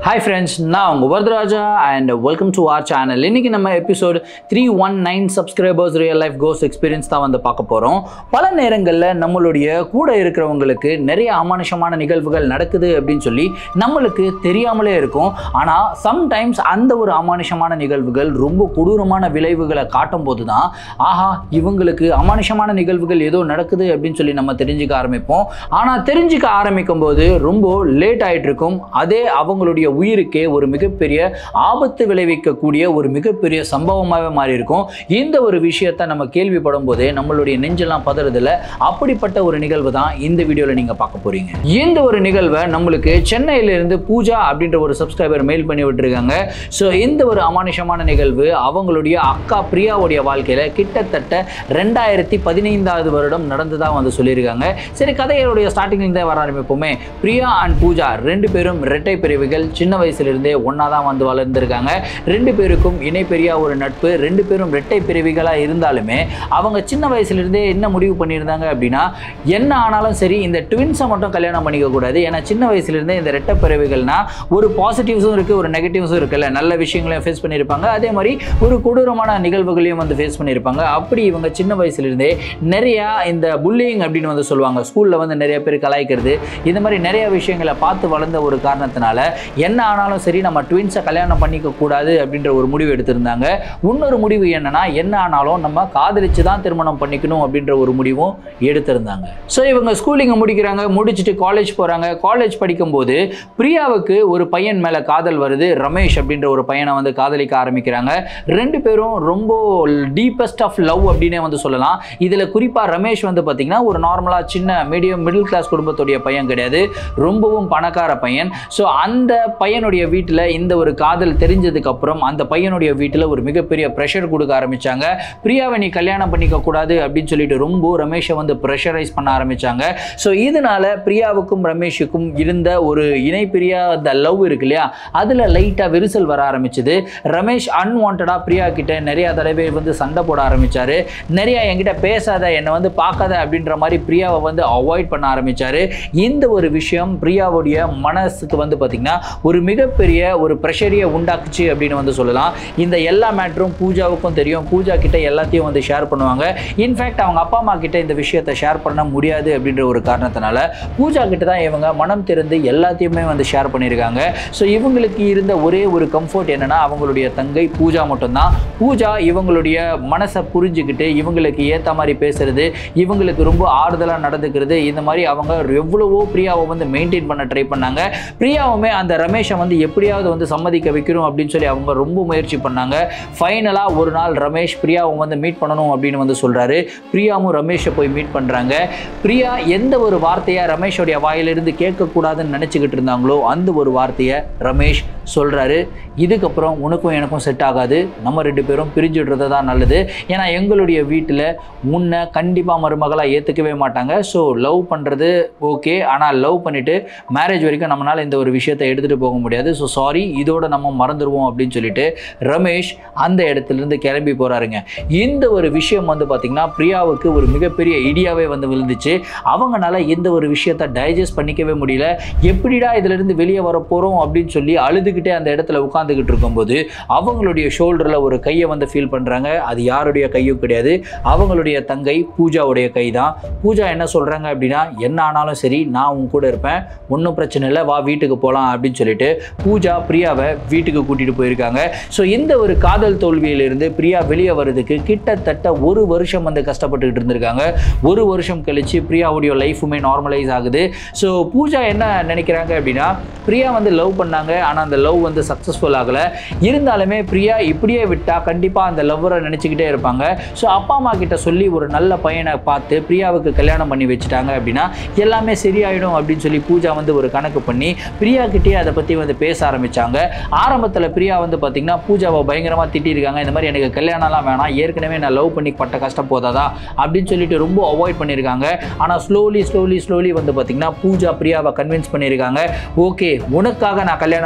hi friends நான் உங்கள் Varadaraja and welcome to our channel இன்றைக்கி நம்ம episode three one nine subscribers real life கோஸ் எக்ஸ்பீரியன்ஸ் தான் வந்து பார்க்க போகிறோம் பல நேரங்களில் நம்மளுடைய கூட இருக்கிறவங்களுக்கு நிறைய அமானுஷமான நிகழ்வுகள் நடக்குது அப்படின்னு சொல்லி நம்மளுக்கு தெரியாமலே இருக்கும் ஆனால் சம்டைம்ஸ் அந்த ஒரு அமானுஷமான நிகழ்வுகள் ரொம்ப கொடூரமான விளைவுகளை காட்டும் போது தான் ஆஹா இவங்களுக்கு அமானுஷமான நிகழ்வுகள் ஏதோ நடக்குது அப்படின்னு சொல்லி நம்ம தெரிஞ்சுக்க ஆரம்பிப்போம் ஆனால் தெரிஞ்சுக்க ஆரம்பிக்கும் போது ரொம்ப லேட் ஆயிட்டு இருக்கும் அதே அவங்களுடைய உயிருக்கே ஒரு மிகப்பெரிய ஆபத்து விளைவிக்கக்கூடிய ஒரு மிகப்பெரிய சம்பவமாகவே மாறி இருக்கும் இந்த ஒரு விஷயத்தை நம்ம கேள்விப்படும் போதே நம்மளுடைய நெஞ்செல்லாம் பதறதில்ல அப்படிப்பட்ட ஒரு நிகழ்வு தான் இந்த வீடியோவில் நீங்கள் பார்க்க போறீங்க இந்த ஒரு நிகழ்வை நம்மளுக்கு சென்னையிலிருந்து பூஜா அப்படின்ற ஒரு சப்ஸ்கிரைபர் மெயில் பண்ணி விட்டுருக்காங்க ஸோ இந்த ஒரு அமானுஷமான நிகழ்வு அவங்களுடைய அக்கா பிரியாவுடைய வாழ்க்கையில் கிட்டத்தட்ட ரெண்டாயிரத்தி பதினைந்தாவது வருடம் நடந்ததாக வந்து சொல்லியிருக்காங்க சரி கதையோடைய ஸ்டார்டிங்ல இருந்தே வர ஆரம்பிப்போமே பிரியா அண்ட் பூஜா ரெண்டு பேரும் இரட்டை பிரிவுகள் சின்ன வயசுலேருந்தே ஒன்றா தான் வந்து வளர்ந்துருக்காங்க ரெண்டு பேருக்கும் இணைப்பெரியா ஒரு நட்பு ரெண்டு பேரும் இரட்டை பிரிவுகளாக இருந்தாலுமே அவங்க சின்ன வயசுலேருந்தே என்ன முடிவு பண்ணியிருந்தாங்க அப்படின்னா என்ன ஆனாலும் சரி இந்த ட்வின்ஸை மட்டும் கல்யாணம் பண்ணிக்க கூடாது ஏன்னா சின்ன வயசுலேருந்தே இந்த ரெட்டை பிறவிகள்னா ஒரு பாசிட்டிவ்ஸும் இருக்குது ஒரு நெகட்டிவ்ஸும் இருக்குல்ல நல்ல விஷயங்களையும் ஃபேஸ் பண்ணியிருப்பாங்க அதே மாதிரி ஒரு கொடூரமான நிகழ்வுகளையும் வந்து ஃபேஸ் பண்ணியிருப்பாங்க அப்படி இவங்க சின்ன வயசுலேருந்தே நிறையா இந்த புல்லிங் அப்படின்னு வந்து சொல்லுவாங்க ஸ்கூலில் வந்து நிறைய பேர் கலாய்க்கிறது இந்த மாதிரி நிறைய விஷயங்களை பார்த்து வளர்ந்த ஒரு காரணத்தினால என்ன ஆனாலும் சரி நம்ம ட்வின்ஸை கல்யாணம் பண்ணிக்க கூடாது அப்படின்ற ஒரு முடிவு எடுத்திருந்தாங்க இன்னொரு முடிவு என்னன்னா என்ன ஆனாலும் நம்ம காதலிச்சு தான் திருமணம் பண்ணிக்கணும் அப்படின்ற ஒரு முடிவும் எடுத்திருந்தாங்க ஸோ இவங்க ஸ்கூலிங்கை முடிக்கிறாங்க முடிச்சுட்டு காலேஜ் போகிறாங்க காலேஜ் படிக்கும்போது பிரியாவுக்கு ஒரு பையன் மேலே காதல் வருது ரமேஷ் அப்படின்ற ஒரு பையனை வந்து காதலிக்க ஆரம்பிக்கிறாங்க ரெண்டு பேரும் ரொம்ப டீப்பஸ்ட் ஆஃப் லவ் அப்படின்னே வந்து சொல்லலாம் இதில் குறிப்பாக ரமேஷ் வந்து பார்த்திங்கன்னா ஒரு நார்மலாக சின்ன மீடியம் மிடில் கிளாஸ் குடும்பத்துடைய பையன் கிடையாது ரொம்பவும் பணக்கார பையன் ஸோ அந்த பையனுடைய வீட்டில் இந்த ஒரு காதல் தெரிஞ்சதுக்கு அப்புறம் அந்த பையனுடைய வீட்டில் ஒரு மிகப்பெரிய ப்ரெஷர் கொடுக்க ஆரம்பிச்சாங்க பிரியாவை நீ கல்யாணம் பண்ணிக்க கூடாது அப்படின்னு சொல்லிட்டு ரொம்ப ரமேஷை வந்து ப்ரெஷரைஸ் பண்ண ஆரம்பிச்சாங்க ஸோ இதனால பிரியாவுக்கும் ரமேஷுக்கும் இருந்த ஒரு இணை பிரியா அந்த லவ் இருக்கு இல்லையா அதில் லைட்டாக விரிசல் வர ஆரம்பிச்சது ரமேஷ் அன்வான்டாக பிரியா கிட்ட நிறைய தடவை வந்து சண்டை போட ஆரம்பிச்சாரு நிறைய என்கிட்ட பேசாத என்னை வந்து பார்க்காத அப்படின்ற மாதிரி பிரியாவை வந்து அவாய்ட் பண்ண ஆரம்பிச்சாரு இந்த ஒரு விஷயம் பிரியாவுடைய மனசுக்கு வந்து பார்த்திங்கன்னா ஒரு மிகப்பெரிய ஒரு ப்ரெஷரியை உண்டாக்குச்சு அப்படின்னு வந்து சொல்லலாம் இந்த எல்லா மேட்ரும் பூஜாவுக்கும் தெரியும் பூஜா கிட்ட எல்லாத்தையும் வந்து ஷேர் பண்ணுவாங்க இன்ஃபேக்ட் அவங்க அப்பா அம்மா கிட்ட இந்த விஷயத்தை ஷேர் பண்ண முடியாது அப்படின்ற ஒரு காரணத்தினால பூஜா கிட்ட தான் இவங்க மனம் திறந்து எல்லாத்தையுமே வந்து ஷேர் பண்ணியிருக்காங்க ஸோ இவங்களுக்கு இருந்த ஒரே ஒரு கம்ஃபர்ட் என்னன்னா அவங்களுடைய தங்கை பூஜா மட்டும்தான் பூஜா இவங்களுடைய மனசை புரிஞ்சுக்கிட்டு இவங்களுக்கு ஏற்ற மாதிரி பேசுறது இவங்களுக்கு ரொம்ப ஆறுதலாக நடந்துக்கிறது இந்த மாதிரி அவங்க எவ்வளவோ பிரியாவை வந்து மெயின்டைன் பண்ண ட்ரை பண்ணாங்க பிரியாவுமே அந்த ரமேஷை வந்து எப்படியாவது வந்து சம்மதிக்க வைக்கணும் அப்படின்னு சொல்லி அவங்க ரொம்ப முயற்சி பண்ணாங்க ஃபைனலாக ஒரு நாள் ரமேஷ் பிரியாவை வந்து மீட் பண்ணணும் அப்படின்னு வந்து சொல்கிறாரு பிரியாவும் ரமேஷை போய் மீட் பண்ணுறாங்க பிரியா எந்த ஒரு வார்த்தையை ரமேஷோடைய வாயிலிருந்து கேட்கக்கூடாதுன்னு நினச்சிக்கிட்டு இருந்தாங்களோ அந்த ஒரு வார்த்தையை ரமேஷ் சொல்கிறாரு இதுக்கப்புறம் உனக்கும் எனக்கும் செட் ஆகாது நம்ம ரெண்டு பேரும் பிரிஞ்சுடுறது தான் நல்லது ஏன்னா எங்களுடைய வீட்டில் முன்ன கண்டிப்பாக மருமகளாக ஏற்றுக்கவே மாட்டாங்க ஸோ லவ் பண்ணுறது ஓகே ஆனால் லவ் பண்ணிவிட்டு மேரேஜ் வரைக்கும் நம்மளால் இந்த ஒரு விஷயத்தை எடுத்துகிட்டு போக முடியாது ஸோ சாரி இதோட நம்ம மறந்துடுவோம் அப்படின்னு சொல்லிட்டு ரமேஷ் அந்த இடத்துலேருந்து கிளம்பி போகிறாருங்க இந்த ஒரு விஷயம் வந்து பார்த்திங்கன்னா பிரியாவுக்கு ஒரு மிகப்பெரிய இடியாவே வந்து விழுந்துச்சு அவங்களால இந்த ஒரு விஷயத்தை டைஜஸ்ட் பண்ணிக்கவே முடியல எப்படிடா இதிலிருந்து வெளியே வர போகிறோம் அப்படின்னு சொல்லி அழுதுகிட்டே அந்த இடத்துல உட்காந்துக்கிட்டு இருக்கும்போது அவங்களுடைய ஷோல்டரில் ஒரு கையை வந்து ஃபீல் பண்ணுறாங்க அது யாருடைய கையும் கிடையாது அவங்களுடைய தங்கை பூஜாவுடைய கை தான் பூஜா என்ன சொல்கிறாங்க அப்படின்னா என்ன ஆனாலும் சரி நான் உன் கூட இருப்பேன் ஒன்றும் பிரச்சனை இல்லை வா வீட்டுக்கு போகலாம் அப்படின்னு சொல்லிட்டு பூஜா பிரியாவை வீட்டுக்கு கூட்டிகிட்டு போயிருக்காங்க ஸோ இந்த ஒரு காதல் தோல்வியிலிருந்து பிரியா வெளியே வர்றதுக்கு கிட்டத்தட்ட ஒரு வருஷம் வந்து கஷ்டப்பட்டுக்கிட்டு இருந்திருக்காங்க ஒரு வருஷம் கழிச்சு பிரியாவுடைய லைஃபுமே நார்மலைஸ் ஆகுது ஸோ பூஜா என்ன நினைக்கிறாங்க அப்படின்னா பிரியா வந்து லவ் பண்ணாங்க ஆனால் அந்த லவ் வந்து சக்ஸஸ்ஃபுல் ஆகலை இருந்தாலுமே பிரியா இப்படியே விட்டால் கண்டிப்பாக அந்த லவ்வரை நினச்சிக்கிட்டே இருப்பாங்க ஸோ அப்பா அம்மா கிட்ட சொல்லி ஒரு நல்ல பையனை பார்த்து பிரியாவுக்கு கல்யாணம் பண்ணி வச்சுட்டாங்க அப்படின்னா எல்லாமே சரியாயிடும் அப்படின்னு சொல்லி பூஜா வந்து ஒரு கணக்கு பண்ணி பிரியா கிட்டே அதை பற்றி வந்து பேச ஆரம்பித்தாங்க ஆரம்பத்தில் பிரியா வந்து பார்த்திங்கன்னா பூஜாவை பயங்கரமாக திட்டிருக்காங்க இந்த மாதிரி எனக்கு கல்யாணம்லாம் வேணாம் ஏற்கனவே நான் லவ் பண்ணி பட்ட கஷ்டம் போதாதா அப்படின்னு சொல்லிட்டு ரொம்ப அவாய்ட் பண்ணியிருக்காங்க ஆனால் ஸ்லோலி ஸ்லோலி ஸ்லோலி வந்து பார்த்திங்கன்னா பூஜா பிரியாவை கன்வின்ஸ் பண்ணியிருக்காங்க ஓகே உனக்காக நான் கல்யாணம் பண்ணிக்கிறேன்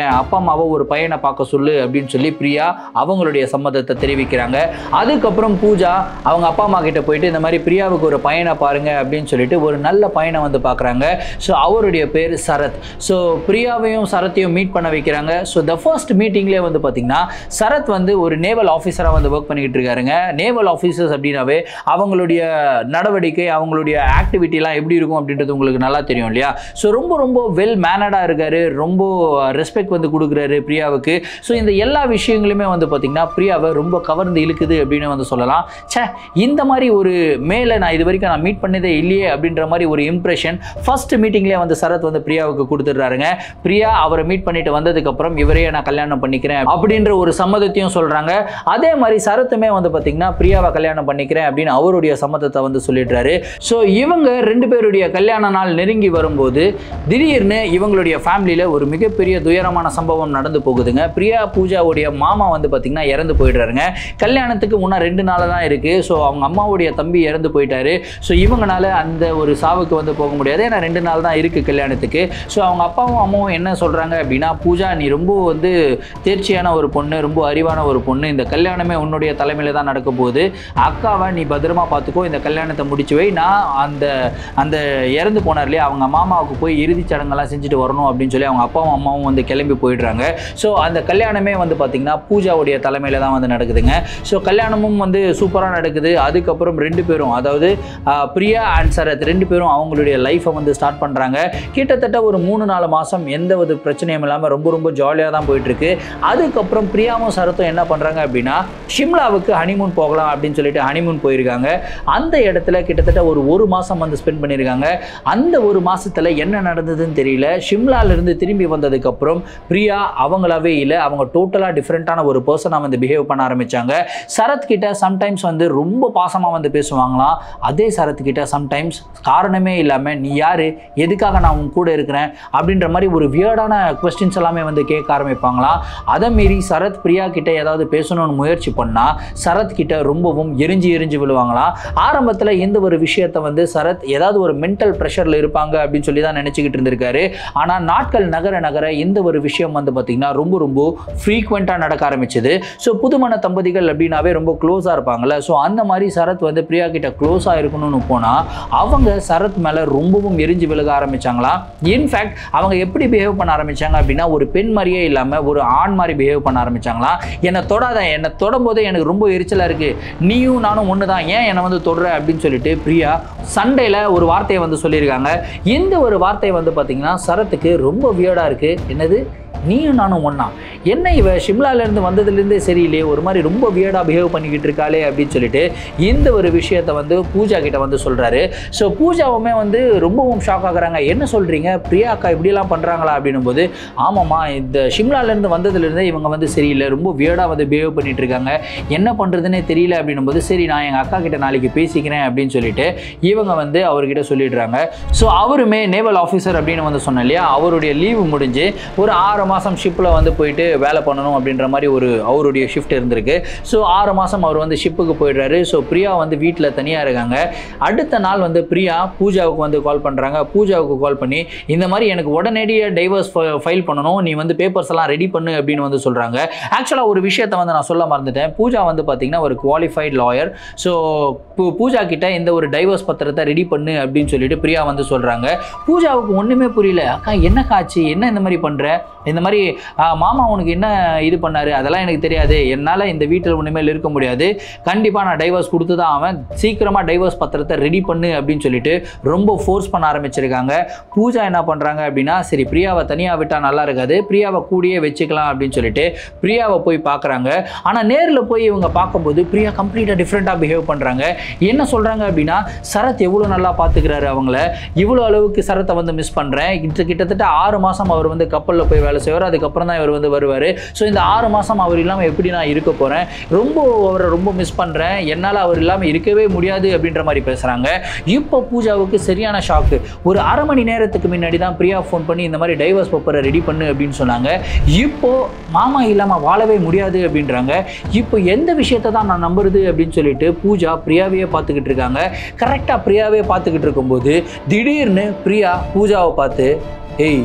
பண்ணிக்கிறேன் அப்பா அம்மாவை ஒரு பையனை பார்க்க சொல்லு அப்படின்னு சொல்லி பிரியா அவங்களுடைய சம்மதத்தை தெரிவிக்கிறாங்க அதுக்கப்புறம் பூஜா அவங்க அப்பா அம்மா கிட்ட போயிட்டு இந்த மாதிரி பிரியாவுக்கு ஒரு பையனை பாருங்க அப்படின்னு சொல்லிட்டு ஒரு நல்ல பையனை வந்து பார்க்குறாங்க ஸோ அவருடைய பேர் சரத் ஸோ பிரியாவையும் சரத்தையும் மீட் பண்ண வைக்கிறாங்க ஸோ த ஃபர்ஸ்ட் மீட்டிங்லேயே வந்து பார்த்தீங்கன்னா சரத் வந்து ஒரு நேவல் ஆஃபீஸராக வந்து ஒர்க் பண்ணிக்கிட்டு இருக்காருங்க நேவல் ஆஃபீஸர்ஸ் அப்படின்னாவே அவங்களுடைய நடவடிக்கை அவங்களுடைய ஆக்டிவிட்டிலாம் எப்படி இருக்கும் அப்படின்றது உங்களுக்கு நல்லா தெரியும் இல்லையா ஸோ ரொம்ப ரொம்ப வெல் மேனடாக இருக்காரு ரொம்ப ரெஸ்பெக்ட் வந்து கொடுக்குறாரு பிரியாவுக்கு ஸோ இந்த எல்லா விஷயங்களுமே வந்து பார்த்தீங்கன்னா பிரியாவை ரொம்ப கவர்ந்து இழுக்குது அப்படின்னு வந்து சொல்லலாம் ச்சே இந்த மாதிரி ஒரு மேலே நான் இது வரைக்கும் நான் மீட் பண்ணதே இல்லையே அப்படின்ற மாதிரி ஒரு இம்ப்ரெஷன் ஃபர்ஸ்ட் மீட்டிங்லேயே வந்து சரத் வந்து பிரியாவுக்கு கொடுத்துட்றாருங்க பிரியா அவரை மீட் பண்ணிட்டு வந்ததுக்கப்புறம் இவரையே நான் கல்யாணம் பண்ணிக்கிறேன் அப்படின்ற ஒரு சம்மதத்தையும் சொல்கிறாங்க அதே மாதிரி சரத்துமே வந்து பார்த்தீங்கன்னா பிரியாவை கல்யாணம் பண்ணிக்கிறேன் அப்படின்னு அவருடைய சம்மதத்தை வந்து சொல்லிடுறாரு ஸோ இவங்க ரெண்டு பேருடைய கல்யாண நாள் நெருங்கி வரும்போது திடீர்னு இவங்களுடைய ஃபேமிலியில் ஒரு மிகப்பெரிய துயரமான சம்பவம் நடந்து போகுதுங்க பிரியா பூஜாவுடைய மாமா வந்து பார்த்தீங்கன்னா இறந்து போயிடுறாருங்க கல்யாணத்துக்கு முன்னா ரெண்டு நாள் தான் இருக்குது ஸோ அவங்க அம்மாவுடைய தம்பி இறந்து போயிட்டாரு ஸோ இவங்கனால அந்த ஒரு சாவுக்கு வந்து போக முடியாது ஏன்னா ரெண்டு நாள் தான் இருக்குது கல்யாணத்துக்கு ஸோ அவங்க அப்பாவும் அம்மாவும் என்ன சொல்கிறாங்க அப்படின்னா பூஜா நீ ரொம்ப வந்து தேர்ச்சியான ஒரு பொண்ணு ரொம்ப அறிவான ஒரு பொண்ணு இந்த கல்யாணமே உன்னுடைய தலைமையில் தான் நடக்க போகுது அக்காவை நீ பத்திரமா பார்த்துக்கோ இந்த கல்யாணத்தை முடிச்சு வை நான் அந்த அந்த இறந்து போனார் இல்லையா அவங்க மாமாவுக்கு போய் இறுதிச் சடங்கெல்லாம் செஞ்சுட்டு வரணும் அப்படின்னு சொல்லி அவங்க அப்பாவும் அம்மாவும் வந்து கிளம்பி போயிடுறாங்க ஸோ அந்த கல்யாணமே வந்து பார்த்திங்கன்னா பூஜாவுடைய தலைமையில் தான் வந்து நடக்குதுங்க ஸோ கல்யாணமும் வந்து சூப்பராக நடக்குது அதுக்கப்புறம் ரெண்டு பேரும் அதாவது ஆஹ், பிரியா அண்ட் சரத் ரெண்டு பேரும் அவங்களுடைய லைஃப்பை வந்து ஸ்டார்ட் பண்ணுறாங்க கிட்டத்தட்ட ஒரு மூணு நாலு மாதம் எந்த ஒரு பிரச்சனையும் இல்லாமல் ரொம்ப ரொம்ப ஜாலியாக தான் போயிட்டுருக்கு அதுக்கப்புறம் பிரியாவும் சரத்தும் என்ன பண்ணுறாங்க அப்படின்னா ஷிம்லாவுக்கு ஹனிமூன் போகலாம் அப்படின்னு சொல்லிட்டு ஹனிமூன் போயிருக்காங்க அந்த இடத்துல கிட்டத்தட்ட ஒரு ஒரு மாதம் வந்து ஸ்பெண்ட் பண்ணியிருக்காங்க அந்த ஒரு மாசத்துல என்ன நடந்ததுன்னு தெரியல ஷிம்லாலேருந்து திரும்பி வந்ததுக்கப்புறம் பிரியா அவங்களாவே இல்லை அவங்க டோட்டலாக டிஃப்ரெண்ட்டான ஒரு பர்சனாக வந்து பிஹேவ் பண்ண ஆரம்பிச்சாங்க சரத் கிட்ட சம்டைம்ஸ் வந்து ரொம்ப பாசமாக வந்து பேசுவாங்களாம் அதே சரத் கிட்ட சம்டைம்ஸ் காரணமே இல்லாமல் நீ யாரு எதுக்காக நான் உன் கூட இருக்கிறேன் அப்படின்ற மாதிரி ஒரு வியர்டான கொஸ்டின்ஸ் எல்லாமே வந்து கேட்க ஆரம்பிப்பாங்களாம் அதை மீறி சரத் பிரியா கிட்ட ஏதாவது பேசணும்னு முயற்சி பண்ணா சரத் கிட்ட ரொம்பவும் எரிஞ்சு எரிஞ்சு விழுவாங்களாம் ஆரம்பத்தில் இந்த ஒரு விஷயத்தை வந்து சரத் ஏதாவது ஒரு மென்டல் ப்ரெஷரில் இருப்பாங்க அப்படின்னு சொல்லி தான் நினச்சிக்கிட்டு இருந்திருக்காரு ஆனால் நாட்கள் நகர நகர இந்த ஒரு விஷயம் வந்து பார்த்திங்கன்னா ரொம்ப ரொம்ப ஃப்ரீக்வெண்ட்டாக நடக்க ஆரம்பிச்சது ஸோ புதுமண தம்பதிகள் அப்படின்னாவே ரொம்ப க்ளோஸாக இருப்பாங்கல்ல ஸோ அந்த மாதிரி சரத் வந்து பிரியா கிட்ட க்ளோஸாக இருக்கணும்னு போனால் அவங்க சரத் மேலே ரொம்பவும் எரிஞ்சு விழுக ஆரம்பிச்சாங்களாம் இன்ஃபேக்ட் அவங்க எப்படி பிஹேவ் பண்ண ஆரம்பிச்சாங்க அப்படின்னா ஒரு பெண் மாதிரியே இல்லாமல் ஒரு ஆண் மாதிரி பிஹேவ் பண்ண ஆரம்பிச்சாங்களாம் என்னை தொடாத என்னை தொடும்போதே எனக்கு ரொம்ப எரிச்சலாக இருக்குது நீயும் நானும் ஒன்று தான் ஏன் என்னை வந்து தொடுற அப்படின்னு சொல்லிட்டு பிரியா சண்டையில் ஒரு வார்த்தையை வந்து சொல்லியிருக்காங்க இந்த ஒரு வார்த்தை வந்து பார்த்தீங்கன்னா சரத்துக்கு ரொம்ப வியர்டாக இருக்குது என்னது நீயும் நானும் ஒன்றா என்ன இவ ஷிம்லாலேருந்து வந்ததுலேருந்தே சரியில்லையே ஒரு மாதிரி ரொம்ப வியர்டாக பிஹேவ் பண்ணிக்கிட்டு இருக்காளே அப்படின்னு சொல்லிட்டு இந்த ஒரு விஷயத்தை வந்து பூஜா கிட்ட வந்து சொல்கிறாரு ஸோ பூஜாவுமே வந்து ரொம்பவும் ஷாக் ஆகுறாங்க என்ன சொல்கிறீங்க பிரியா அக்கா இப்படிலாம் பண்ணுறாங்களா அப்படின்னும் போது ஆமாம்மா இந்த ஷிம்லாலேருந்து வந்ததுலேருந்தே இவங்க வந்து சரியில்லை ரொம்ப வியர்டாக வந்து பிஹேவ் பண்ணிட்டு இருக்காங்க என்ன பண்ணுறதுனே தெரியல அப்படின்னும் போது சரி நான் எங்கள் அக்கா கிட்ட நாளைக்கு பேசிக்கிறேன் அப்படின்னு சொல்லிட்டு இவங்க வந்து அவர்கிட்ட சொல்லிடுறாங்க ஸோ அவருமே நேவல் ஆஃபீஸர் அப்படின்னு வந்து சொன்னேன் இல்லையா அவருடைய லீவு முடிஞ்சு ஒரு ஆறு மாதம் ஷிப்பில் வந்து போயிட்டு வேலை பண்ணணும் அப்படின்ற மாதிரி ஒரு அவருடைய ஷிஃப்ட் இருந்திருக்கு ஸோ ஆறு மாதம் அவர் வந்து ஷிப்புக்கு போயிடுறாரு ஸோ பிரியா வந்து வீட்டில் தனியாக இருக்காங்க அடுத்த நாள் வந்து பிரியா பூஜாவுக்கு வந்து கால் பண்ணுறாங்க பூஜாவுக்கு கால் பண்ணி இந்த மாதிரி எனக்கு உடனடியாக டைவர்ஸ் ஃபைல் பண்ணணும் நீ வந்து பேப்பர்ஸ் எல்லாம் ரெடி பண்ணு அப்படின்னு வந்து சொல்கிறாங்க ஆக்சுவலாக ஒரு விஷயத்தை வந்து நான் சொல்ல மறந்துட்டேன் பூஜா வந்து பார்த்தீங்கன்னா ஒரு குவாலிஃபைட் லாயர் ஸோ பூஜா கிட்ட இந்த ஒரு டைவர்ஸ் பத்திரத்தை ரெடி பண்ணு அப்படின்னு சொல்லிட்டு பிரியா வந்து சொல்கிறாங்க பூஜாவுக்கு ஒன்றுமே புரியல அக்கா என்ன காட்சி என்ன இந்த மாதிரி பண்ணுற இந்த மாதிரி "ஆ, மாமா உனக்கு என்ன இது பண்ணாரு அதெல்லாம் எனக்கு தெரியாது என்னால் இந்த வீட்டில் ஒன்றுமேல் இருக்க முடியாது கண்டிப்பாக நான் டைவர்ஸ் கொடுத்து தான் அவன் சீக்கிரமாக டைவர்ஸ் பத்திரத்தை ரெடி பண்ணு அப்படின்னு சொல்லிட்டு ரொம்ப ஃபோர்ஸ் பண்ண ஆரம்பிச்சிருக்காங்க பூஜா என்ன பண்ணுறாங்க அப்படின்னா சரி பிரியாவை தனியாக விட்டால் நல்லா இருக்காது பிரியாவை கூடயே வச்சுக்கலாம் அப்படின்னு சொல்லிட்டு பிரியாவை போய் பார்க்குறாங்க ஆனால் நேரில் போய் இவங்க பார்க்கும்போது பிரியா கம்ப்ளீட்டாக டிஃப்ரெண்ட்டாக பிஹேவ் பண்ணுறாங்க என்ன சொல்கிறாங்க அப்படின்னா சரத் எவ்வளோ நல்லா பார்த்துக்கிறாரு அவங்கள இவ்வளோ அளவுக்கு சரத்தை வந்து மிஸ் பண்ணுறேன் இது கிட்டத்தட்ட ஆறு மாதம் அவர் வந்து கப்பலில் போய் வேலை செய்வார் அதுக்கப்புறம் தான் இவர் வந்து வருவார் ஸோ இந்த ஆறு மாதம் அவர் இல்லாமல் எப்படி நான் இருக்க போகிறேன் ரொம்ப அவரை ரொம்ப மிஸ் பண்ணுறேன் என்னால் அவர் இல்லாமல் இருக்கவே முடியாது அப்படின்ற மாதிரி பேசுகிறாங்க இப்போ பூஜாவுக்கு சரியான ஷாக்கு ஒரு அரை மணி நேரத்துக்கு முன்னாடி தான் பிரியா ஃபோன் பண்ணி இந்த மாதிரி டைவர்ஸ் பேப்பரை ரெடி பண்ணு அப்படின்னு சொன்னாங்க இப்போ மாமா இல்லாமல் வாழவே முடியாது அப்படின்றாங்க இப்போ எந்த விஷயத்தை தான் நான் நம்புறது அப்படின்னு சொல்லிட்டு பூஜா பிரியாவையே பார்த்துக்கிட்டு இருக்காங்க கரெக்டாக பிரியாவே பார்த்துக்கிட்டு இருக்கும்போது திடீர்னு பிரியா பூஜாவை பார்த்து ஏய்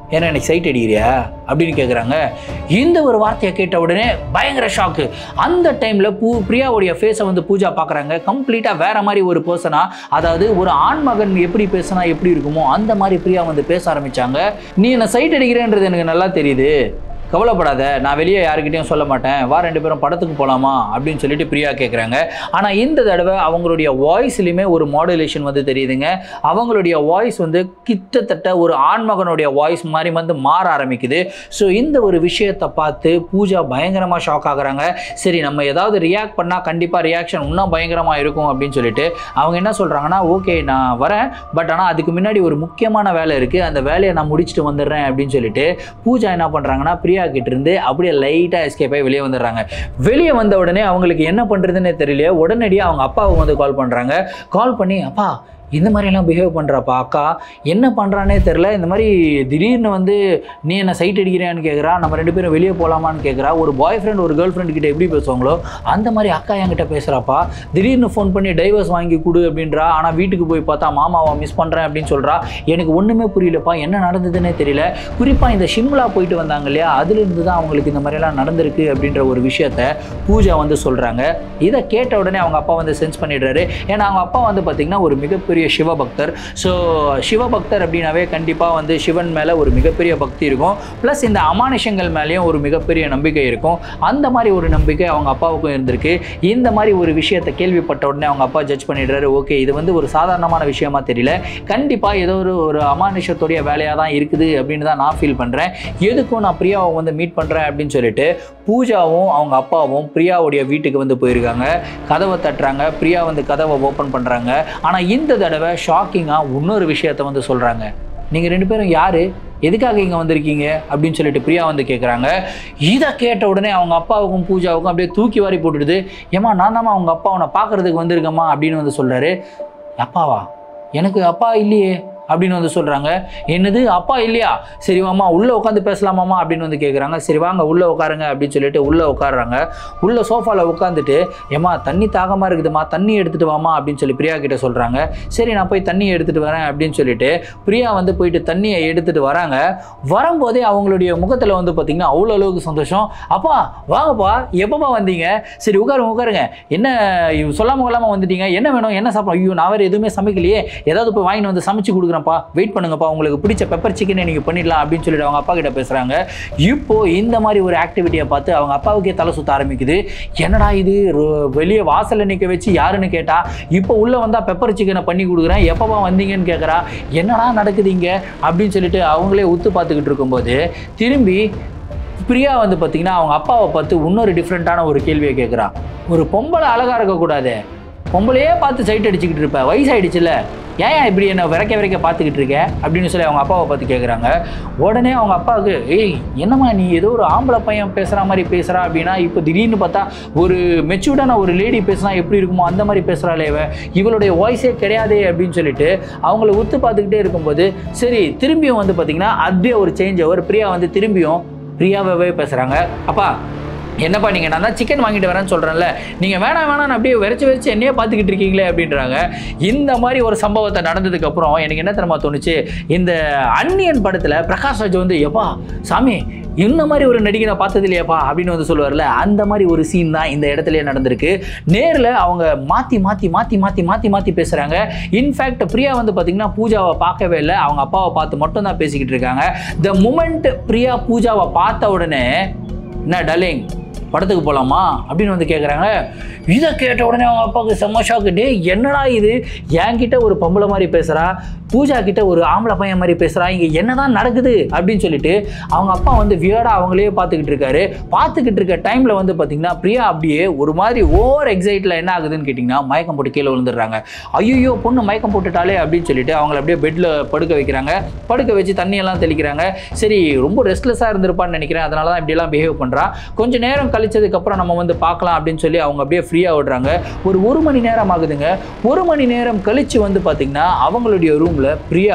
ஏன்னா எனக்கு சைட் அடிக்கிறியா அப்படின்னு கேட்குறாங்க இந்த ஒரு வார்த்தையை கேட்ட உடனே பயங்கர ஷாக்கு அந்த டைமில் பூ பிரியாவுடைய ஃபேஸை வந்து பூஜா பார்க்குறாங்க கம்ப்ளீட்டாக வேற மாதிரி ஒரு பர்சனா அதாவது ஒரு ஆண்மகன் எப்படி பேசினா எப்படி இருக்குமோ அந்த மாதிரி பிரியா வந்து பேச ஆரம்பிச்சாங்க நீ என்ன சைட் அடிக்கிறேன்றது எனக்கு நல்லா தெரியுது கவலைப்படாத நான் வெளியே யாருக்கிட்டையும் சொல்ல மாட்டேன் வா ரெண்டு பேரும் படத்துக்கு போகலாமா அப்படின்னு சொல்லிட்டு பிரியா கேட்குறாங்க ஆனால் இந்த தடவை அவங்களுடைய வாய்ஸ்லையுமே ஒரு மாடுலேஷன் வந்து தெரியுதுங்க அவங்களுடைய வாய்ஸ் வந்து கிட்டத்தட்ட ஒரு ஆண்மகனுடைய வாய்ஸ் மாதிரி வந்து மாற ஆரம்பிக்குது ஸோ இந்த ஒரு விஷயத்தை பார்த்து பூஜா பயங்கரமாக ஷாக் ஆகுறாங்க சரி நம்ம ஏதாவது ரியாக்ட் பண்ணால் கண்டிப்பாக ரியாக்ஷன் இன்னும் பயங்கரமாக இருக்கும் அப்படின்னு சொல்லிட்டு அவங்க என்ன சொல்கிறாங்கன்னா ஓகே நான் வரேன் பட் ஆனால் அதுக்கு முன்னாடி ஒரு முக்கியமான வேலை இருக்குது அந்த வேலையை நான் முடிச்சுட்டு வந்துடுறேன் அப்படின்னு சொல்லிட்டு பூஜா என்ன பண்ணுறாங்கன்னா பிரியா கிட்ட இருந்து அப்படியே லைட்டாக எஸ்கேப் ஆகி வெளியே வந்துடுறாங்க வெளியே வந்த உடனே அவங்களுக்கு என்ன பண்ணுறதுன்னே தெரியல உடனடியாக அவங்க அப்பாவுக்கு வந்து கால் பண்ணுறாங்க கால் பண்ணி அப்பா இந்த மாதிரிலாம் பிஹேவ் பண்ணுறாப்பா அக்கா என்ன பண்ணுறானே தெரில இந்த மாதிரி திடீர்னு வந்து நீ என்ன சைட் அடிக்கிறியான்னு கேட்குறா நம்ம ரெண்டு பேரும் வெளியே போகலாமான்னு கேட்குறா ஒரு பாய் ஃப்ரெண்ட் ஒரு கேர்ள் ஃப்ரெண்ட் கிட்ட எப்படி பேசுவாங்களோ அந்த மாதிரி அக்கா என்கிட்ட பேசுகிறாப்பா திடீர்னு ஃபோன் பண்ணி டைவர்ஸ் வாங்கி கொடு அப்படின்றா ஆனால் வீட்டுக்கு போய் பார்த்தா மாமாவை மிஸ் பண்ணுறேன் அப்படின்னு சொல்கிறா எனக்கு ஒன்றுமே புரியலப்பா என்ன நடந்ததுன்னே தெரியல குறிப்பாக இந்த ஷிம்லா போயிட்டு வந்தாங்க இல்லையா அதுலேருந்து தான் அவங்களுக்கு இந்த மாதிரிலாம் நடந்திருக்கு அப்படின்ற ஒரு விஷயத்த பூஜா வந்து சொல்கிறாங்க இதை கேட்ட உடனே அவங்க அப்பா வந்து சென்ஸ் பண்ணிடுறாரு ஏன்னா அவங்க அப்பா வந்து பார்த்திங்கன்னா ஒரு மிகப்பெரிய சிவபக்தர் ஸோ சிவபக்தர் அப்படின்னாவே கண்டிப்பாக வந்து சிவன் மேலே ஒரு மிகப்பெரிய பக்தி இருக்கும் ப்ளஸ் இந்த அமானுஷங்கள் மேலேயும் ஒரு மிகப்பெரிய நம்பிக்கை இருக்கும் அந்த மாதிரி ஒரு நம்பிக்கை அவங்க அப்பாவுக்கும் இருந்திருக்கு இந்த மாதிரி ஒரு விஷயத்தை கேள்விப்பட்ட உடனே அவங்க அப்பா ஜட்ஜ் பண்ணிடுறாரு ஓகே இது வந்து ஒரு சாதாரணமான விஷயமா தெரியல கண்டிப்பாக ஏதோ ஒரு ஒரு அமானுஷத்துடைய வேலையாக தான் இருக்குது அப்படின்னு தான் நான் ஃபீல் பண்ணுறேன் எதுக்கும் நான் பிரியாவை வந்து மீட் பண்ணுறேன் அப்படின்னு சொல்லிட்டு பூஜாவும் அவங்க அப்பாவும் பிரியாவுடைய வீட்டுக்கு வந்து போயிருக்காங்க கதவை தட்டுறாங்க பிரியா வந்து கதவை ஓப்பன் பண்ணுறாங்க ஆனால் இந்த தடவை ஷாக்கிங்காக இன்னொரு விஷயத்த வந்து சொல்கிறாங்க நீங்கள் ரெண்டு பேரும் யார் எதுக்காக இங்கே வந்திருக்கீங்க அப்படின்னு சொல்லிட்டு பிரியா வந்து கேட்குறாங்க இதை கேட்ட உடனே அவங்க அப்பாவுக்கும் பூஜாவுக்கும் அப்படியே தூக்கி வாரி போட்டுடுது ஏமா நான் தாம்மா அவங்க அப்பா உன்னை பார்க்கறதுக்கு வந்திருக்கேம்மா அப்படின்னு வந்து சொல்கிறாரு அப்பாவா எனக்கு அப்பா இல்லையே அப்படின்னு வந்து சொல்கிறாங்க என்னது அப்பா இல்லையா சரி மாமா உள்ளே உட்காந்து பேசலாமாமா அப்படின்னு வந்து கேட்குறாங்க சரி வாங்க உள்ளே உட்காருங்க அப்படின்னு சொல்லிட்டு உள்ளே உட்காடுறாங்க உள்ள சோஃபாவில் உட்காந்துட்டு ஏமா தண்ணி தாகமாக இருக்குதுமா தண்ணி எடுத்துகிட்டு வாமா அப்படின்னு சொல்லி பிரியா கிட்ட சொல்கிறாங்க சரி நான் போய் தண்ணி எடுத்துகிட்டு வரேன் அப்படின்னு சொல்லிட்டு பிரியா வந்து போயிட்டு தண்ணியை எடுத்துகிட்டு வராங்க வரும்போதே அவங்களுடைய முகத்தில் வந்து பார்த்திங்கன்னா அவ்வளோ அளவுக்கு சந்தோஷம் அப்பா வாங்கப்பா எப்பப்பா வந்தீங்க சரி உட்காருங்க உட்காருங்க என்ன சொல்லாமல் கொள்ளாமல் வந்துட்டீங்க என்ன வேணும் என்ன சாப்பிடும் ஐயோ நான் வேறு எதுவுமே சமைக்கலையே ஏதாவது போய் வாங்கிட்டு வந்து சமைச்சு கொடுக்குறேன்ப்பா வெயிட் பண்ணுங்கப்பா உங்களுக்கு பிடிச்ச பெப்பர் சிக்கனை நீங்கள் பண்ணிடலாம் அப்படின்னு சொல்லிட்டு அவங்க அப்பா கிட்ட பேசுகிறாங்க இப்போ இந்த மாதிரி ஒரு ஆக்டிவிட்டியை பார்த்து அவங்க அப்பாவுக்கே தலை சுத்த ஆரம்பிக்குது என்னடா இது ரொ- வெளியே வாசல்ல நிற்க வச்சு யாருன்னு கேட்டா இப்போ உள்ளே வந்தால் பெப்பர் சிக்கனை பண்ணி கொடுக்குறேன் எப்பப்பா வந்தீங்கன்னு கேட்குறா என்னடா நடக்குது இங்க அப்படின்னு சொல்லிட்டு அவங்களே உத்து பார்த்துக்கிட்டு இருக்கும்போது திரும்பி பிரியா வந்து பார்த்தீங்கன்னா அவங்க அப்பாவை பார்த்து இன்னொரு டிஃப்ரெண்ட்டான ஒரு கேள்வியை கேட்குறா ஒரு பொம்பளை அழகாக இருக்கக்கூடாது பொம்பளையே பார்த்து சைட் அடிச்சுக்கிட்டு இருப்ப வயசாயிடுச்சுல ஏன் ஏன் இப்படி என்ன விரைக்க விரைக்க பார்த்துக்கிட்டு இருக்க அப்படின்னு சொல்லி அவங்க அப்பாவை பார்த்து கேட்குறாங்க உடனே அவங்க அப்பாவுக்கு ஏய் என்னம்மா நீ ஏதோ ஒரு ஆம்பளை பையன் பேசுகிற மாதிரி பேசுகிறா அப்படின்னா இப்போ திடீர்னு பார்த்தா ஒரு மெச்சூர்டான ஒரு லேடி பேசினா எப்படி இருக்குமோ அந்த மாதிரி பேசுகிறாளே இவ இவளுடைய வாய்ஸே கிடையாதே அப்படின்னு சொல்லிட்டு அவங்கள உத்து பார்த்துக்கிட்டே இருக்கும்போது சரி திரும்பியும் வந்து பார்த்தீங்கன்னா அப்படியே ஒரு சேஞ்ச் ஓவர் பிரியா வந்து திரும்பியும் பிரியாவே பேசுகிறாங்க அப்பா என்னப்பா நீங்கள் நான் தான் சிக்கன் வாங்கிட்டு வரேன்னு சொல்கிறேன்ல நீங்கள் வேணாம் வேணாம் அப்படியே விரைச்சி விரைச்சி என்னையே பார்த்துக்கிட்டு இருக்கீங்களே அப்படின்றாங்க இந்த மாதிரி ஒரு சம்பவத்தை நடந்ததுக்கப்புறம் எனக்கு என்ன தெரியுமா தோணுச்சு இந்த அன்னியன் படத்தில் பிரகாஷ் ராஜ் வந்து எப்பா சாமி இந்த மாதிரி ஒரு நடிகை நான் பார்த்தது இல்லையாப்பா அப்படின்னு வந்து சொல்லுவார்ல அந்த மாதிரி ஒரு சீன் தான் இந்த இடத்துலயே நடந்திருக்கு நேரில் அவங்க மாற்றி மாற்றி மாற்றி மாற்றி மாற்றி மாற்றி பேசுகிறாங்க இன்ஃபேக்ட் பிரியா வந்து பார்த்தீங்கன்னா பூஜாவை பார்க்கவே இல்லை அவங்க அப்பாவை பார்த்து மட்டும் தான் பேசிக்கிட்டு இருக்காங்க த மூமெண்ட் பிரியா பூஜாவை பார்த்த உடனே என்ன டலிங் படத்துக்கு போகலாமா அப்படின்னு வந்து கேட்குறாங்க இதை கேட்ட உடனே அவங்க அப்பாவுக்கு செம்ம ஷாக்கு டே என்னடா இது என்கிட்ட ஒரு பொம்பளை மாதிரி பேசுகிறா பூஜா கிட்ட ஒரு ஆம்பளை பையன் மாதிரி பேசுகிறா இங்கே என்னதான் நடக்குது அப்படின்னு சொல்லிட்டு அவங்க அப்பா வந்து வியர்டாக அவங்களே பார்த்துக்கிட்டு இருக்காரு பார்த்துக்கிட்டு இருக்க டைமில் வந்து பார்த்தீங்கன்னா பிரியா அப்படியே ஒரு மாதிரி ஓவர் எக்ஸைட்டில் என்ன ஆகுதுன்னு கேட்டிங்கன்னா மயக்கம் போட்டு கீழே விழுந்துடுறாங்க ஐயோ பொண்ணு மயக்கம் போட்டுட்டாலே அப்படின்னு சொல்லிட்டு அவங்கள அப்படியே பெட்டில் படுக்க வைக்கிறாங்க படுக்க வச்சு தண்ணியெல்லாம் தெளிக்கிறாங்க சரி ரொம்ப ரெஸ்ட்லெஸ்ஸாக இருந்திருப்பான்னு நினைக்கிறேன் அதனால தான் இப்படியெல்லாம் பிஹேவ் பண்ணுறா கொஞ்ச நேரம் கழிச்சதுக்கப்புறம் நம்ம வந்து பார்க்கலாம் அப்படின்னு சொல்லி அவங்க அப்படியே ஃப்ரீயாக விடுறாங்க ஒரு ஒரு மணி நேரம் ஆகுதுங்க ஒரு மணி நேரம் கழிச்சு வந்து பார்த்தீங்கன்னா அவங்களுடைய ரூமில் பிரியா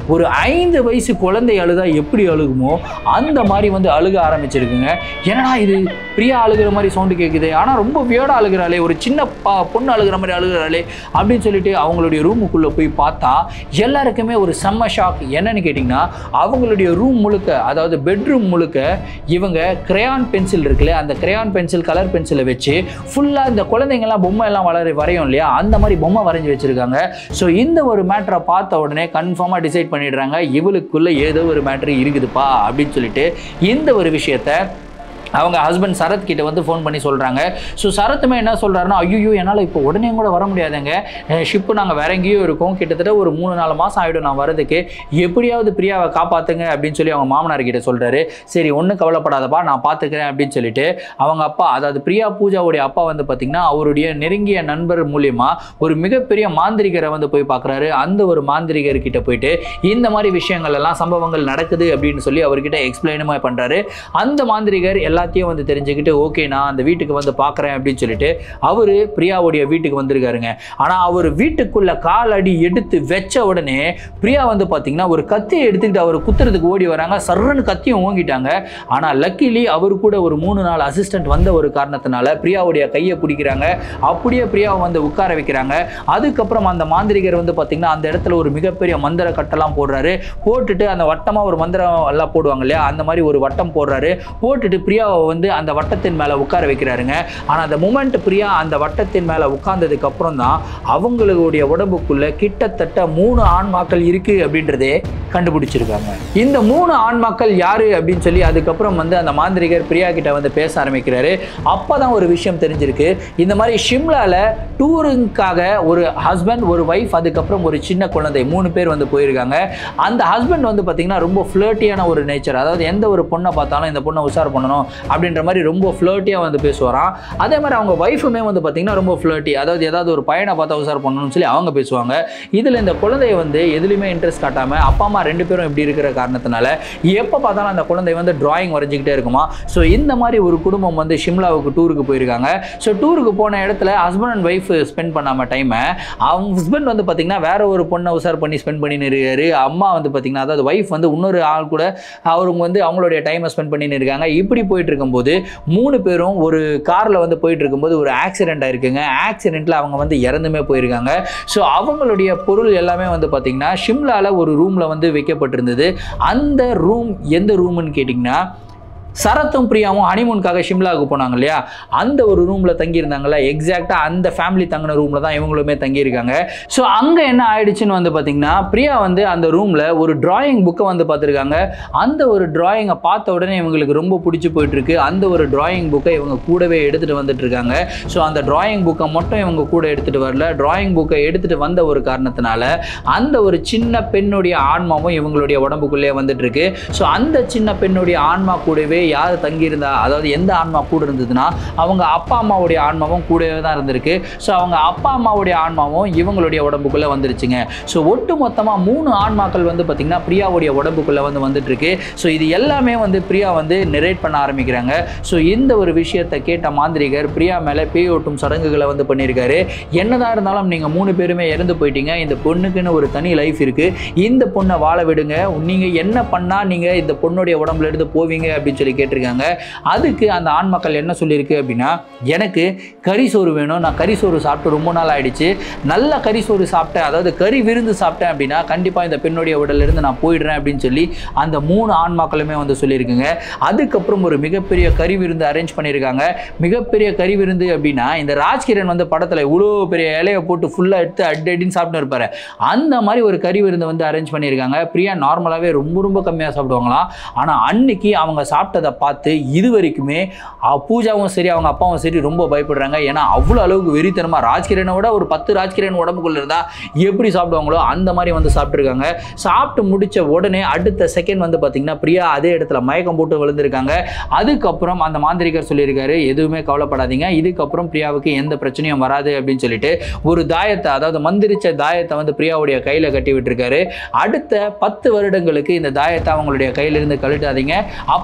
ஒரு ஐந்து வயசு குழந்தை அழுதா எப்படி அழுகுமோ அந்த மாதிரி வந்து அழுக ஆரம்பிச்சிருக்குங்க என்னடா இது பிரியா அழுகிற மாதிரி சவுண்டு கேட்குது ஆனால் ரொம்ப வியர்டாக அழுகிறாளே ஒரு சின்ன பா பொண்ணு அழுகிற மாதிரி அழுகிறாளே அப்படின்னு சொல்லிட்டு அவங்களுடைய ரூமுக்குள்ளே போய் பார்த்தா எல்லாருக்குமே ஒரு செம்ம ஷாக் என்னன்னு கேட்டிங்கன்னா அவங்களுடைய ரூம் முழுக்க அதாவது பெட்ரூம் முழுக்க இவங்க கிரையான் பென்சில் இருக்குல்ல அந்த கிரையான் பென்சில் கலர் பென்சிலை வச்சு ஃபுல்லாக இந்த குழந்தைங்கள்லாம் பொம்மை எல்லாம் வளர வரையும் இல்லையா அந்த மாதிரி பொம்மை வரைஞ்சி வச்சிருக்காங்க ஸோ இந்த ஒரு மேட்டரை பார்த்த உடனே கன்ஃபார்மாக டிசைட் பண்ணிடுறாங்க இவளுக்குள்ள ஏதோ ஒரு மேட்ரு இருக்குதுப்பா அப்படின்னு சொல்லிட்டு இந்த ஒரு விஷயத்த அவங்க ஹஸ்பண்ட் சரத் கிட்ட வந்து ஃபோன் பண்ணி சொல்கிறாங்க ஸோ சரத்துமே என்ன சொல்கிறாருன்னா ஐயோ என்னால் இப்போ உடனே கூட வர முடியாதுங்க ஷிப்பு நாங்கள் வேற எங்கேயோ இருக்கோம் கிட்டத்தட்ட ஒரு மூணு நாலு மாதம் ஆகிடும் நான் வரதுக்கு எப்படியாவது பிரியாவை காப்பாற்றுங்க அப்படின்னு சொல்லி அவங்க மாமனார் கிட்ட சொல்கிறாரு சரி ஒன்றும் கவலைப்படாதப்பா நான் பார்த்துக்கிறேன் அப்படின்னு சொல்லிட்டு அவங்க அப்பா அதாவது பிரியா பூஜாவுடைய அப்பா வந்து பார்த்திங்கன்னா அவருடைய நெருங்கிய நண்பர் மூலியமா ஒரு மிகப்பெரிய மாந்திரிகரை வந்து போய் பார்க்குறாரு அந்த ஒரு மாந்திரிகர் கிட்ட போயிட்டு இந்த மாதிரி விஷயங்கள் எல்லாம் சம்பவங்கள் நடக்குது அப்படின்னு சொல்லி அவர்கிட்ட எக்ஸ்பிளைனுமே பண்ணுறாரு அந்த மாந்திரிகர் எல்லாத்தையும் வந்து தெரிஞ்சுக்கிட்டு ஓகே நான் அந்த வீட்டுக்கு வந்து பார்க்குறேன் அப்படின்னு சொல்லிட்டு அவர் பிரியாவுடைய வீட்டுக்கு வந்திருக்காருங்க ஆனால் அவர் வீட்டுக்குள்ள காலடி எடுத்து வச்ச உடனே பிரியா வந்து பார்த்தீங்கன்னா ஒரு கத்தியை எடுத்துக்கிட்டு அவர் குத்துறதுக்கு ஓடி வராங்க சர்றன்னு கத்தியும் ஓங்கிட்டாங்க ஆனால் லக்கிலி அவர் கூட ஒரு மூணு நாள் அசிஸ்டன்ட் வந்த ஒரு காரணத்தினால பிரியாவுடைய கையை பிடிக்கிறாங்க அப்படியே பிரியாவை வந்து உட்கார வைக்கிறாங்க அதுக்கப்புறம் அந்த மாந்திரிகர் வந்து பார்த்தீங்கன்னா அந்த இடத்துல ஒரு மிகப்பெரிய மந்திர கட்டெல்லாம் போடுறாரு போட்டுட்டு அந்த வட்டமாக ஒரு மந்திரம் எல்லாம் போடுவாங்க இல்லையா அந்த மாதிரி ஒரு வட்டம் போடுறாரு போட்டுட்டு பிரியாவை வந்து அந்த வட்டத்தின் மேலே உட்கார வைக்கிறாருங்க ஆனால் அந்த மூமெண்ட் பிரியா அந்த வட்டத்தின் மேலே உட்கார்ந்ததுக்கு அப்புறம் தான் அவங்களுடைய உடம்புக்குள்ள கிட்டத்தட்ட மூணு ஆன்மாக்கள் இருக்கு அப்படின்றதே கண்டுபிடிச்சிருக்காங்க இந்த மூணு ஆன்மாக்கள் யாரு அப்படின்னு சொல்லி அதுக்கப்புறம் வந்து அந்த மாந்திரிகர் பிரியா கிட்ட வந்து பேச ஆரம்பிக்கிறாரு அப்பதான் ஒரு விஷயம் தெரிஞ்சிருக்கு இந்த மாதிரி ஷிம்லால டூருக்காக ஒரு ஹஸ்பண்ட் ஒரு ஒய்ஃப் அதுக்கப்புறம் ஒரு சின்ன குழந்தை மூணு பேர் வந்து போயிருக்காங்க அந்த ஹஸ்பண்ட் வந்து பார்த்தீங்கன்னா ரொம்ப ஃப்ளர்ட்டியான ஒரு நேச்சர் அதாவது எந்த ஒரு பொண்ணை பார்த்தாலும் இந்த பொண்ணை உஷார் பண்ணணும் அப்படின்ற மாதிரி ரொம்ப ஃப்ளர்ட்டியாக வந்து பேசுவாராம் அதே மாதிரி அவங்க ஒய்ஃபுமே வந்து பார்த்தீங்கன்னா ரொம்ப ஃப்ளர்ட்டி அதாவது ஏதாவது ஒரு பையனை பார்த்தா உஷார் பண்ணணும்னு சொல்லி அவங்க பேசுவாங்க இதில் இந்த குழந்தைய வந்து எதுலையுமே இன்ட்ரெஸ்ட் காட்டாமல் அப்பா அம்மா ரெண்டு பேரும் இப்படி இருக்கிற காரணத்தினால எப்போ பார்த்தாலும் அந்த குழந்தை வந்து டிராயிங் வரைஞ்சிக்கிட்டே இருக்குமா ஸோ இந்த மாதிரி ஒரு குடும்பம் வந்து ஷிம்லாவுக்கு டூருக்கு போயிருக்காங்க ஸோ டூருக்கு போன இடத்துல ஹஸ்பண்ட் அண்ட் ஒய்ஃப் ஸ்பெண்ட் பண்ணாமல் டைமை அவங்க ஹஸ்பண்ட் வந்து பார்த்தீங்கன்னா வேற ஒரு பொண்ணை உஷார் பண்ணி ஸ்பெண்ட் பண்ணின்னு இருக்காரு அம்மா வந்து பார்த்தீங்கன்னா அதாவது ஒய்ஃப் வந்து இன்னொரு ஆள் கூட அவங்க வந்து அவங்களுடைய டைமை ஸ்பெண்ட் பண்ணின்னு இருக்காங்க இப்படி போயிட்டு இருக்கும்போது மூணு பேரும் ஒரு காரில் வந்து போயிட்டு இருக்கும்போது ஒரு ஆக்சிடென்ட் ஆயிருக்குங்க ஆக்சிடென்ட்டில் அவங்க வந்து இறந்துமே போயிருக்காங்க ஸோ அவங்களுடைய பொருள் எல்லாமே வந்து பார்த்தீங்கன்னா ஷிம்லால ஒரு ரூமில் வந்து வைக்கப்பட்டிருந்தது அந்த ரூம் எந்த ரூம்னு கேட்டிங்கன்னா சரத்தும் பிரியாவும் ஹனிமூனுக்காக ஷிம்லாவுக்கு போனாங்க இல்லையா அந்த ஒரு ரூமில் தங்கியிருந்தாங்கல்ல எக்ஸாக்டாக அந்த ஃபேமிலி தங்கின ரூமில் தான் இவங்களுமே தங்கியிருக்காங்க ஸோ அங்கே என்ன ஆயிடுச்சுன்னு வந்து பார்த்தீங்கன்னா பிரியா வந்து அந்த ரூமில் ஒரு டிராயிங் புக்கை வந்து பார்த்துருக்காங்க அந்த ஒரு டிராயிங்கை பார்த்த உடனே இவங்களுக்கு ரொம்ப பிடிச்சி போயிட்டு இருக்கு அந்த ஒரு டிராயிங் புக்கை இவங்க கூடவே எடுத்துகிட்டு வந்துட்டு இருக்காங்க ஸோ அந்த டிராயிங் புக்கை மட்டும் இவங்க கூட எடுத்துகிட்டு வரல டிராயிங் புக்கை எடுத்துகிட்டு வந்த ஒரு காரணத்தினால அந்த ஒரு சின்ன பெண்ணுடைய ஆன்மாவும் இவங்களுடைய உடம்புக்குள்ளேயே வந்துட்டு இருக்கு ஸோ அந்த சின்ன பெண்ணுடைய ஆன்மா கூடவே யார் தங்கியிருந்தா அதாவது எந்த ஆன்மா கூட இருந்ததுன்னா அவங்க அப்பா அம்மாவுடைய ஆன்மாவும் கூடவே தான் இருந்திருக்கு ஸோ அவங்க அப்பா அம்மாவுடைய ஆன்மாவும் இவங்களுடைய உடம்புக்குள்ளே வந்துருச்சுங்க ஸோ ஒட்டு மொத்தமாக மூணு ஆன்மாக்கள் வந்து பார்த்திங்கன்னா பிரியாவுடைய உடம்புக்குள்ளே வந்து வந்துட்டு இருக்கு ஸோ இது எல்லாமே வந்து பிரியா வந்து நெரேட் பண்ண ஆரம்பிக்கிறாங்க ஸோ இந்த ஒரு விஷயத்தை கேட்ட மாந்திரிகர் பிரியா மேலே பேய் ஓட்டும் சடங்குகளை வந்து பண்ணியிருக்காரு என்னதான் இருந்தாலும் நீங்கள் மூணு பேருமே இறந்து போயிட்டீங்க இந்த பொண்ணுக்குன்னு ஒரு தனி லைஃப் இருக்குது இந்த பொண்ணை வாழ விடுங்க நீங்கள் என்ன பண்ணால் நீங்கள் இந்த பொண்ணுடைய உடம்புல இருந்து போவீங்க அப்படின்னு சொல்லி கேட்டிருக்காங்க அதுக்கு அந்த ஆண் மக்கள் என்ன சொல்லியிருக்கு அப்படின்னா எனக்கு கறி சோறு வேணும் நான் கறி சோறு சாப்பிட்டு ரொம்ப நாள் ஆயிடுச்சு நல்ல கறி சோறு சாப்பிட்டேன் அதாவது கறி விருந்து சாப்பிட்டேன் அப்படின்னா கண்டிப்பாக இந்த பெண்ணுடைய உடல்ல இருந்து நான் போயிடுறேன் அப்படின்னு சொல்லி அந்த மூணு ஆண் மக்களுமே வந்து சொல்லியிருக்குங்க அதுக்கப்புறம் ஒரு மிகப்பெரிய கறி விருந்து அரேஞ்ச் பண்ணியிருக்காங்க மிகப்பெரிய கறி விருந்து அப்படின்னா இந்த ராஜ்கிரண் வந்து படத்தில் இவ்வளோ பெரிய இலையை போட்டு ஃபுல்லாக எடுத்து அடி அடின்னு சாப்பிட்டு இருப்பாரு அந்த மாதிரி ஒரு கறி விருந்து வந்து அரேஞ்ச் பண்ணியிருக்காங்க பிரியா நார்மலாகவே ரொம்ப ரொம்ப கம்மியாக சாப்பிடுவாங்களாம் ஆனால் அன்னைக்கு அவங்க சாப்பிட்டதை பார்த்து இது வரைக்குமே அஹ், பூஜாவும் சரி அவங்க அப்பாவும் சரி ரொம்ப பயப்படுறாங்க ஏன்னா அவ்வளோ அளவுக்கு வெறித்தனமாக ராஜ்கிரனை விட ஒரு பத்து ராஜ்கிரண் உடம்புக்குள்ள இருந்தால் எப்படி சாப்பிடுவாங்களோ அந்த மாதிரி வந்து சாப்பிட்ருக்காங்க சாப்பிட்டு முடிச்ச உடனே அடுத்த செகண்ட் வந்து பார்த்தீங்கன்னா பிரியா அதே இடத்துல மயக்கம் போட்டு விழுந்திருக்காங்க அதுக்கப்புறம் அந்த மாந்திரிகர் சொல்லியிருக்காரு எதுவுமே கவலைப்படாதீங்க இதுக்கப்புறம் பிரியாவுக்கு எந்த பிரச்சனையும் வராது அப்படின்னு சொல்லிட்டு ஒரு தாயத்தை அதாவது மந்திரிச்ச தாயத்தை வந்து பிரியாவுடைய கையில் கட்டி விட்டுருக்காரு அடுத்த பத்து வருடங்களுக்கு இந்த தாயத்தை அவங்களுடைய கையிலிருந்து கழட்டாதீங்க அப்படி நீங்கள்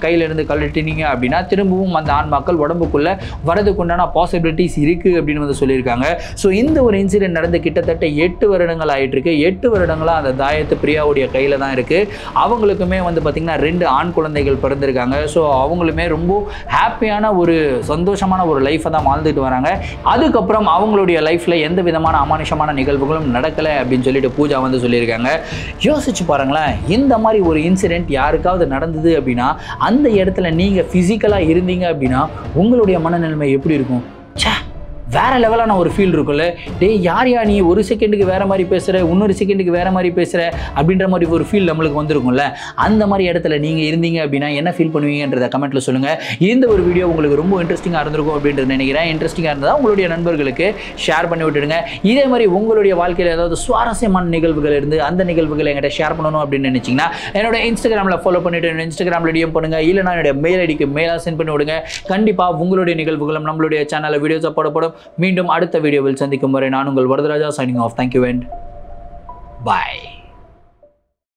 கையில இருந்து கழட்டினீங்க அப்படின்னா திரும்பவும் அந்த ஆன்மாக்கள் உடம்புக்குள்ள வரதுக்குண்டான பாசிபிலிட்டிஸ் இருக்குது அப்படின்னு வந்து சொல்லியிருக்காங்க ஸோ இந்த ஒரு இன்சிடென்ட் நடந்து கிட்டத்தட்ட எட்டு வருடங்கள் ஆயிட்டு இருக்கு எட்டு வருடங்களா அந்த தாயத்து பிரியாவுடைய கையில் தான் இருக்குது அவங்களுக்குமே வந்து பார்த்திங்கன்னா ரெண்டு ஆண் குழந்தைகள் பிறந்திருக்காங்க ஸோ அவங்களுமே ரொம்ப ஹாப்பியான ஒரு சந்தோஷமான ஒரு லைஃப்பை தான் வாழ்ந்துட்டு வராங்க அதுக்கப்புறம் அவங்களுடைய லைஃப்பில் எந்த விதமான அமானுஷமான நிகழ்வுகளும் நடக்கலை அப்படின்னு சொல்லிட்டு பூஜா வந்து சொல்லியிருக்காங்க யோசிச்சு பாருங்களேன் இந்த மாதிரி ஒரு இன்சிடெண்ட் யாருக்காவது நடந்தது அப்படின்னா அந்த இடத்துல நீங்கள் ஃபிசிக்கலாக இருந்தீங்க அப்படின்னா உங்களுடைய மனநிலைமை எப்படி இருக்கும் ச்சே வேற லெவலான ஒரு ஃபீல் இருக்கும்ல டேய் யார் யா நீ ஒரு செகண்டுக்கு வேற மாதிரி பேசுகிற இன்னொரு செகண்டுக்கு வேற மாதிரி பேசுகிற அப்படின்ற மாதிரி ஒரு ஃபீல் நம்மளுக்கு வந்திருக்கும்ல அந்த மாதிரி இடத்துல நீங்கள் இருந்தீங்க அப்படின்னா என்ன ஃபீல் பண்ணுவீங்கன்றத கமெண்ட்டில் சொல்லுங்கள் இந்த ஒரு வீடியோ உங்களுக்கு ரொம்ப இன்ட்ரெஸ்டிங்காக இருந்திருக்கும் அப்படின்றது நினைக்கிறேன் இன்ட்ரெஸ்டிங்காக இருந்தால் உங்களுடைய நண்பர்களுக்கு ஷேர் பண்ணி விட்டுடுங்க இதே மாதிரி உங்களுடைய வாழ்க்கையில் ஏதாவது சுவாரஸ்யமான நிகழ்வுகள் இருந்து அந்த நிகழ்வுகளை என்கிட்ட ஷேர் பண்ணணும் அப்படின்னு நினச்சிங்கன்னா என்னோட இன்ஸ்டாகிராமில் ஃபாலோ பண்ணிட்டு என்னோட இன்ஸ்டாகிராமில் டிஎம் பண்ணுங்க இல்லைனா என்னுடைய மெயில் ஐடிக்கு மெயிலாக சென்ட் பண்ணி விடுங்க கண்டிப்பாக உங்களுடைய நிகழ்வுகளும் நம்மளுடைய சேனலில் வீடியோஸ் போடப்படும் மீண்டும் அடுத்த வீடியோவில் சந்திக்கும் வரை நான் உங்கள் Varadaraja signing off thank you and bye